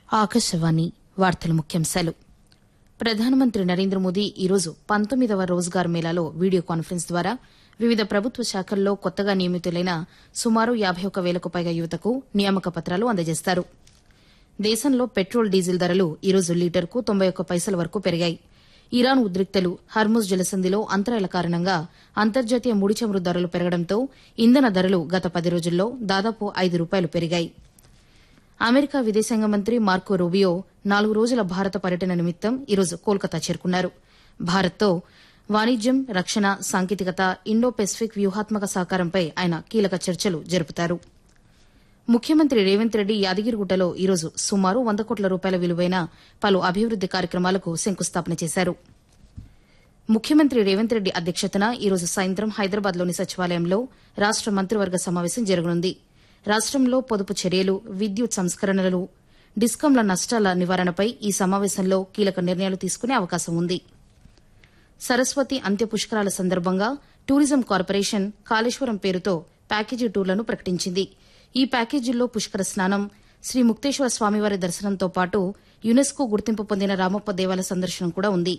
ఆకాశవాణి వార్తల ముఖ్యాంశాలు ప్రధానమంత్రి నరేంద్ర మోదీ ఈరోజు పంతొమ్మిదవ రోజ్గార్ మేళాలో వీడియో కాన్ఫరెన్స్ ద్వారా వివిధ ప్రభుత్వ శాఖల్లో కొత్తగా నియమితులైన సుమారు యాబై ఒక్క వేలకు పైగా యువతకు నియామక పత్రాలు అందజేస్తారు దేశంలో పెట్రోల్ డీజిల్ ధరలు ఈరోజు లీటర్కు తొంభై ఒక్క పైసల వరకు పెరిగాయి ఇరాన్ ఉద్రిక్తలు హర్ముజ్ జలసంధిలో అంతరాయాల కారణంగా అంతర్జాతీయ ముడి చమురు ధరలు పెరగడంతో ఇంధన ధరలు గత పది రోజుల్లో దాదాపు ఐదు రూపాయలు పెరిగాయి అమెరికా విదేశాంగ మంత్రి మార్కో రూబియో నాలుగు రోజుల భారత పర్యటన నిమిత్తం ఈరోజు కోల్కతా చేరుకున్నారు భారత్తో వాణిజ్యం రక్షణ సాంకేతికత ఇండో పెసిఫిక్ వ్యూహాత్మక సహకారంపై ఆయన కీలక చర్చలు జరుపుతారు ముఖ్యమంత్రి రేవంత్ రెడ్డి యాదగిరిగుట్టలో ఈరోజు సుమారు వంద కోట్ల రూపాయల విలువైన పలు అభివృద్ది కార్యక్రమాలకు శంకుస్థాపన చేశారు ముఖ్యమంత్రి రేవంత్ రెడ్డి అధ్యక్షతన ఈరోజు సాయంత్రం హైదరాబాద్లోని సచివాలయంలో రాష్ట మంత్రివర్గ సమావేశం జరగనుంది రాష్టంలో పొదుపు చర్యలు విద్యుత్ సంస్కరణలు డిస్కంల నష్టాల నివారణపై ఈ సమావేశంలో కీలక నిర్ణయాలు తీసుకునే అవకాశం ఉంది సరస్వతి అంత్య పుష్కరాల సందర్భంగా టూరిజం కార్పొరేషన్ కాళేశ్వరం పేరుతో ప్యాకేజీ టూర్లను ప్రకటించింది ఈ ప్యాకేజీల్లో పుష్కర స్నానం శ్రీ ముక్తేశ్వర స్వామివారి దర్శనంతో పాటు యునెస్కో గుర్తింపు పొందిన రామప్ప దేవాలయ సందర్శనం కూడా ఉంది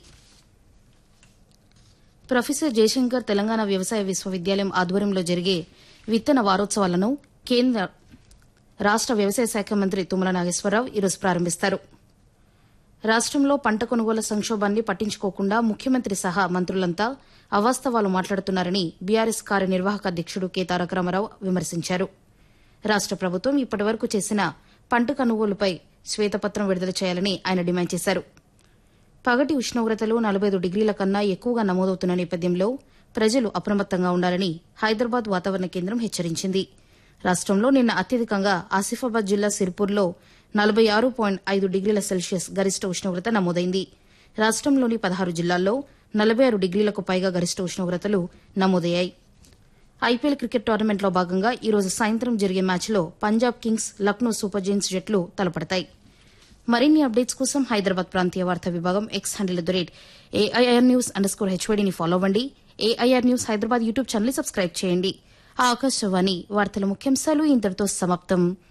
ప్రొఫెసర్ జయశంకర్ తెలంగాణ వ్యవసాయ విశ్వవిద్యాలయం ఆధ్వర్యంలో జరిగే విత్తన వారోత్సవాలను కేంద్ర రాష్ట వ్యవసాయ శాఖ మంత్రి తుమ్మల నాగేశ్వరరావు ఈరోజు ప్రారంభిస్తారు రాష్టంలో పంట కొనుగోలు సంక్షోభాన్ని పట్టించుకోకుండా ముఖ్యమంత్రి సహా మంత్రులంతా అవాస్తవాలు మాట్లాడుతున్నారని బీఆర్ఎస్ కార్యనిర్వాహక అధ్యకుడు కె తారక రామారావు విమర్శించారు రాష్ట ప్రభుత్వం ఇప్పటివరకు చేసిన పంట కొనుగోలుపై శ్వేతపత్రం విడుదల చేయాలని ఆయన డిమాండ్ చేశారు పగటి ఉష్ణోగ్రతలు నలభై ఐదు డిగ్రీల కన్నా ఎక్కువగా నమోదవుతున్న నేపథ్యంలో ప్రజలు అప్రమత్తంగా ఉండాలని హైదరాబాద్ వాతావరణ కేంద్రం హెచ్చరించింది రాష్టంలో నిన్న అత్యధికంగా ఆసిఫాబాద్ జిల్లా సిర్పూర్లో నలభై ఆరు పాయింట్ ఐదు డిగ్రీల సెల్సియస్ గరిష్ట ఉష్ణోగ్రత నమోదైంది రాష్టంలోని పదహారు జిల్లాల్లో నలభై ఆరు డిగ్రీలకు పైగా గరిష్ట ఉష్ణోగ్రతలు నమోదయ్యాయి ఐపీఎల్ క్రికెట్ టోర్నమెంట్లో భాగంగా ఈరోజు సాయంత్రం జరిగే మ్యాచ్లో Punjab Kings Lucknow super giants జట్లు తలపడతాయి మరిన్ని అప్డేట్స్ కోసం హైదరాబాద్ ప్రాంతీయ వార్తా విభాగం X handle the rate AIR news underscore హెచ్వైడీని ఫాలో అవ్వండి AIR news Hyderabad YouTube channel subscribe చేయండి ఆకాశవాణి వార్తల ముఖ్యాంశాలు ఇంతటితో సమాప్తం